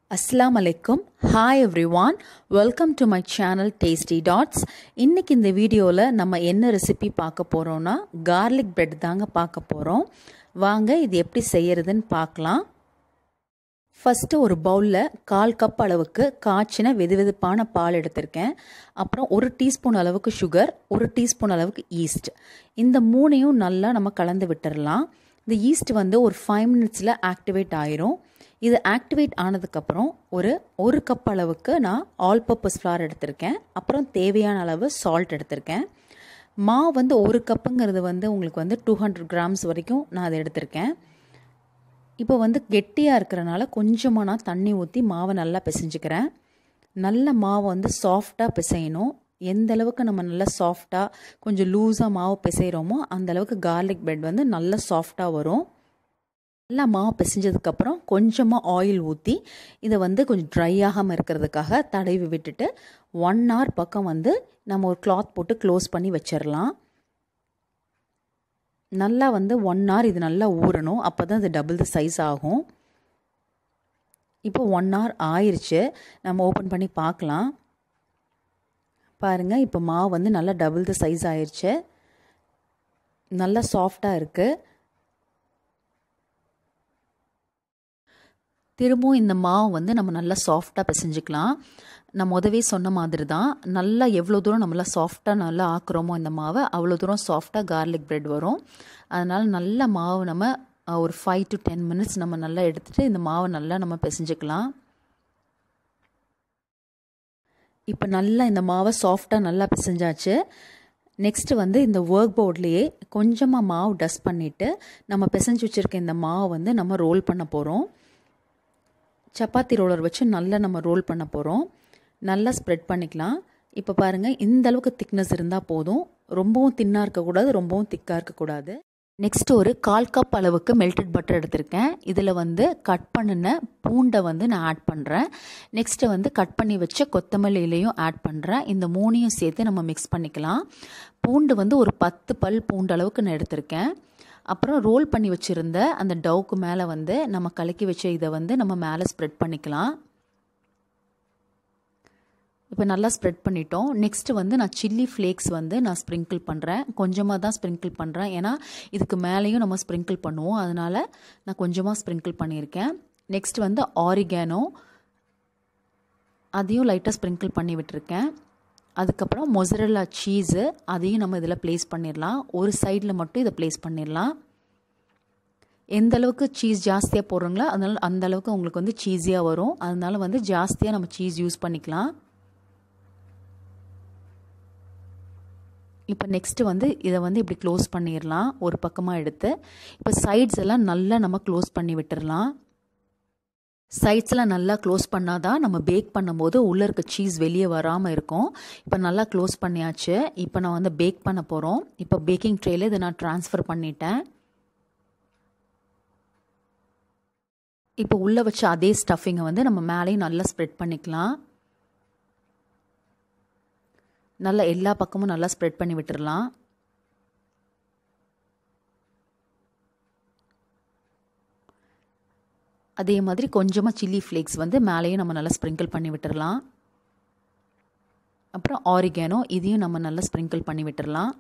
அஸ்லாம் அலைக்கும் hi everyone welcome to my channel tasty dots இன்றைக்கி இந்த வீடியோவில் நம்ம என்ன ரெசிபி பார்க்க போகிறோன்னா கார்லிக் பிரெட் தாங்க பார்க்க போகிறோம் வாங்க இது எப்படி செய்யறதுன்னு பார்க்கலாம் ஃபஸ்ட்டு ஒரு பவுலில் கால் கப் அளவுக்கு காய்ச்சின வெது வெதுப்பான பால் எடுத்திருக்கேன் அப்புறம் ஒரு டீஸ்பூன் அளவுக்கு சுகர் ஒரு டீஸ்பூன் அளவுக்கு ஈஸ்ட் இந்த மூணையும் நல்லா நம்ம கலந்து விட்டுறலாம் இந்த ஈஸ்ட் வந்து ஒரு ஃபைவ் மினிட்ஸில் ஆக்டிவேட் ஆயிரும் இது ஆக்டிவேட் ஆனதுக்கப்புறம் ஒரு ஒரு கப் அளவுக்கு நான் ஆல் பர்பஸ் ஃப்ளார் எடுத்திருக்கேன் அப்புறம் தேவையான அளவு சால்ட் எடுத்திருக்கேன் மாவு வந்து ஒரு கப்புங்கிறது வந்து உங்களுக்கு வந்து டூ ஹண்ட்ரட் கிராம்ஸ் வரைக்கும் நான் அதை எடுத்திருக்கேன் இப்போ வந்து கெட்டியாக இருக்கிறனால கொஞ்சமாக நான் தண்ணி ஊற்றி மாவை நல்லா பிசைஞ்சுக்கிறேன் நல்ல மாவை வந்து சாஃப்டாக பிசையணும் எந்த அளவுக்கு நம்ம நல்லா சாஃப்டாக கொஞ்சம் லூஸாக மாவு பிசைகிறோமோ அந்த அளவுக்கு கார்லிக் பிரெட் வந்து நல்லா சாஃப்டாக வரும் நல்லா மாவு பிசைஞ்சதுக்கப்புறம் கொஞ்சமாக ஆயில் ஊற்றி இதை வந்து கொஞ்சம் ட்ரை ஆகாமல் இருக்கிறதுக்காக தடவி விட்டுட்டு ஒன் ஹவர் பக்கம் வந்து நம்ம ஒரு கிளாத் போட்டு க்ளோஸ் பண்ணி வச்சிடலாம் நல்லா வந்து ஒன் ஹவர் இது நல்லா ஊறணும் அப்போ தான் இது டபுள் த சைஸ் ஆகும் இப்போ ஒன் ஹவர் ஆயிடுச்சு நம்ம ஓப்பன் பண்ணி பார்க்கலாம் பாருங்கள் இப்போ மாவு வந்து நல்லா டபுள் த சைஸ் ஆயிடுச்சு நல்லா சாஃப்டாக இருக்குது திரும்பவும் இந்த மாவு வந்து நம்ம நல்லா சாஃப்டாக பிசைஞ்சிக்கலாம் நான் முதவே சொன்ன மாதிரி தான் நல்லா எவ்வளோ தூரம் நம்மளா சாஃப்டாக நல்லா ஆக்குறோமோ இந்த மாவை அவ்வளோ தூரம் சாஃப்டாக கார்லிக் பிரெட் வரும் அதனால் நல்ல மாவு நம்ம ஒரு ஃபைவ் டு டென் மினிட்ஸ் நம்ம நல்லா எடுத்துகிட்டு இந்த மாவை நல்லா நம்ம பிசைஞ்சிக்கலாம் இப்போ நல்லா இந்த மாவை சாஃப்டாக நல்லா பிசைஞ்சாச்சு நெக்ஸ்ட்டு வந்து இந்த ஒர்க் போர்ட்லேயே கொஞ்சமாக மாவு டஸ்ட் பண்ணிவிட்டு நம்ம பிசைஞ்சு வச்சுருக்க இந்த மாவை வந்து நம்ம ரோல் பண்ண போகிறோம் சப்பாத்தி ரோலர் வச்சு நல்லா நம்ம ரோல் பண்ண போகிறோம் நல்லா ஸ்ப்ரெட் பண்ணிக்கலாம் இப்போ பாருங்கள் இந்த அளவுக்கு திக்னஸ் இருந்தால் போதும் ரொம்பவும் தின்னாக இருக்கக்கூடாது ரொம்பவும் திக்காக இருக்கக்கூடாது நெக்ஸ்ட் ஒரு கால் கப் அளவுக்கு மெல்டட் பட்டர் எடுத்திருக்கேன் இதில் வந்து கட் பண்ணின பூண்டை வந்து நான் ஆட் பண்ணுறேன் நெக்ஸ்ட்டு வந்து கட் பண்ணி வச்ச கொத்தமல்லி இலையும் ஆட் பண்ணுறேன் இந்த மூணையும் சேர்த்து நம்ம மிக்ஸ் பண்ணிக்கலாம் பூண்டு வந்து ஒரு பத்து பல் பூண்டு அளவுக்கு நான் எடுத்திருக்கேன் அப்புறம் ரோல் பண்ணி வச்சுருந்த அந்த டவுக்கு மேலே வந்து நம்ம கலக்கி வச்ச இதை வந்து நம்ம மேலே ஸ்ப்ரெட் பண்ணிக்கலாம் இப்போ நல்லா ஸ்ப்ரெட் பண்ணிட்டோம் நெக்ஸ்ட்டு வந்து நான் சில்லி ஃப்ளேக்ஸ் வந்து நான் ஸ்ப்ரிங்கிள் பண்ணுறேன் கொஞ்சமாக தான் ஸ்ப்ரிங்கிள் பண்ணுறேன் ஏன்னா இதுக்கு மேலேயும் நம்ம ஸ்ப்ரிங்கிள் பண்ணுவோம் அதனால் நான் கொஞ்சமாக ஸ்ப்ரிங்கிள் பண்ணியிருக்கேன் நெக்ஸ்ட் வந்து ஆரிகேனோ அதையும் லைட்டாக ஸ்ப்ரிங்கிள் பண்ணி விட்டுருக்கேன் அதுக்கப்புறம் மொசரல்லா சீஸு அதையும் நம்ம இதில் ப்ளேஸ் பண்ணிடலாம் ஒரு சைடில் மட்டும் இதை ப்ளேஸ் பண்ணிடலாம் எந்த அளவுக்கு சீஸ் ஜாஸ்தியாக போடுறோங்களோ அதனால அந்த அளவுக்கு உங்களுக்கு வந்து சீஸியாக வரும் அதனால வந்து ஜாஸ்தியாக நம்ம சீஸ் யூஸ் பண்ணிக்கலாம் இப்போ நெக்ஸ்ட்டு வந்து இதை வந்து இப்படி க்ளோஸ் பண்ணிடலாம் ஒரு பக்கமாக எடுத்து இப்போ சைட்ஸ் எல்லாம் நல்லா நம்ம க்ளோஸ் பண்ணி விட்டுடலாம் சைட்ஸ்லாம் நல்லா க்ளோஸ் பண்ணால் தான் நம்ம பேக் பண்ணும்போது உள்ளே இருக்க சீஸ் வெளியே வராமல் இருக்கும் இப்போ நல்லா க்ளோஸ் பண்ணியாச்சு இப்போ நான் வந்து பேக் பண்ண போகிறோம் இப்போ பேக்கிங் ட்ரேயில் இதை நான் ட்ரான்ஸ்ஃபர் பண்ணிட்டேன் இப்போ உள்ளே வச்ச அதே ஸ்டஃபிங்கை வந்து நம்ம மேலேயும் நல்லா ஸ்ப்ரெட் பண்ணிக்கலாம் நல்லா எல்லா பக்கமும் நல்லா ஸ்ப்ரெட் பண்ணி விட்டுடலாம் அதே மாதிரி கொஞ்சமாக சில்லி ஃப்ளேக்ஸ் வந்து மேலேயும் நம்ம நல்லா ஸ்ப்ரிங்கிள் பண்ணி விட்டுடலாம் அப்புறம் ஆரிகேனோ இதையும் நம்ம நல்லா ஸ்ப்ரிங்கிள் பண்ணி விட்டுடலாம்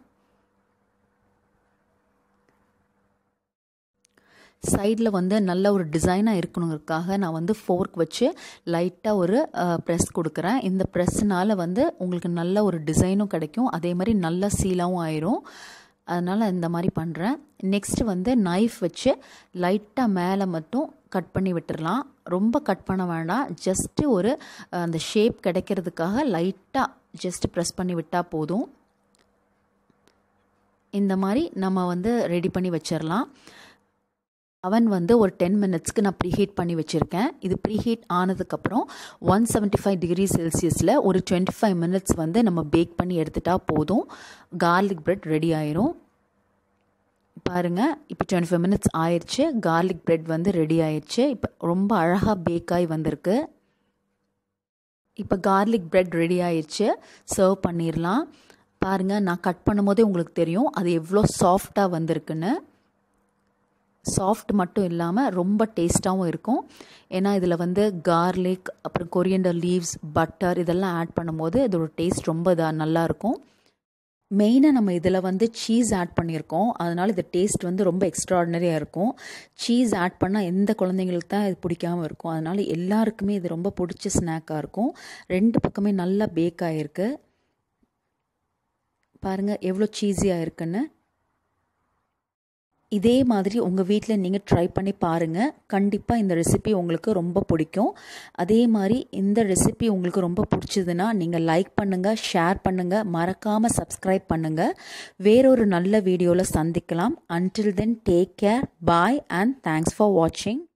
சைடில் வந்து நல்ல ஒரு டிசைனாக இருக்கணுங்கிறதுக்காக நான் வந்து ஃபோர்க் வச்சு லைட்டாக ஒரு ப்ரெஸ் கொடுக்குறேன் இந்த ப்ரெஸ்னால் வந்து உங்களுக்கு நல்ல ஒரு டிசைனும் கிடைக்கும் அதே மாதிரி நல்ல சீலாகவும் ஆயிரும் அதனால் இந்த மாதிரி பண்ணுறேன் நெக்ஸ்ட்டு வந்து நைஃப் வச்சு லைட்டாக மேலே மட்டும் கட் பண்ணி விட்டுடலாம் ரொம்ப கட் பண்ண வேண்டாம் ஜஸ்ட்டு ஒரு அந்த ஷேப் கிடைக்கிறதுக்காக லைட்டாக ஜஸ்ட் ப்ரெஸ் பண்ணி விட்டால் போதும் இந்த மாதிரி நம்ம வந்து ரெடி பண்ணி வச்சிடலாம் அவன் வந்து ஒரு டென் மினிட்ஸ்க்கு நான் ப்ரீஹீட் பண்ணி வச்சுருக்கேன் இது ப்ரீஹீட் ஆனதுக்கப்புறம் ஒன் செவன்ட்டி ஃபைவ் டிகிரி செல்சியஸில் ஒரு டுவெண்ட்டி ஃபைவ் மினிட்ஸ் வந்து நம்ம பேக் பண்ணி எடுத்துட்டால் போதும் கார்லிக் பிரெட் ரெடி ஆயிரும் பாருங்கள் இப்போ டுவெண்ட்டி ஃபைவ் மினிட்ஸ் ஆயிடுச்சு கார்லிக் பிரெட் வந்து ரெடி ஆயிடுச்சு இப்போ ரொம்ப அழகாக பேக் ஆகி வந்திருக்கு இப்போ கார்லிக் பிரெட் ரெடி ஆயிடுச்சு சர்வ் பண்ணிடலாம் பாருங்கள் நான் கட் பண்ணும்போதே உங்களுக்கு தெரியும் அது எவ்வளோ சாஃப்டாக வந்திருக்குன்னு சாஃப்ட் மட்டும் இல்லாமல் ரொம்ப டேஸ்ட்டாகவும் இருக்கும் ஏன்னா இதில் வந்து கார்லிக் அப்புறம் கொரியண்டர் லீவ்ஸ் பட்டர் இதெல்லாம் ஆட் பண்ணும்போது இதோட டேஸ்ட் ரொம்ப இதாக நல்லாயிருக்கும் மெயினாக நம்ம இதில் வந்து சீஸ் ஆட் பண்ணியிருக்கோம் அதனால் இது டேஸ்ட் வந்து ரொம்ப எக்ஸ்ட்ராடினரியாக இருக்கும் சீஸ் ஆட் பண்ணால் எந்த குழந்தைங்களுக்கு தான் இது பிடிக்காமல் இருக்கும் அதனால் எல்லாருக்குமே இது ரொம்ப பிடிச்ச ஸ்நாக்காக இருக்கும் ரெண்டு பக்கமே நல்லா பேக் ஆகிருக்கு பாருங்கள் எவ்வளோ சீஸியாக இருக்குன்னு இதே மாதிரி உங்கள் வீட்டில் நீங்கள் ட்ரை பண்ணி பாருங்கள் கண்டிப்பாக இந்த ரெசிபி உங்களுக்கு ரொம்ப பிடிக்கும் அதே மாதிரி இந்த ரெசிபி உங்களுக்கு ரொம்ப பிடிச்சதுன்னா நீங்கள் லைக் பண்ணுங்கள் ஷேர் பண்ணுங்கள் மறக்காமல் சப்ஸ்கிரைப் பண்ணுங்கள் வேறொரு நல்ல வீடியோவில் சந்திக்கலாம் until then take care bye and thanks for வாட்சிங்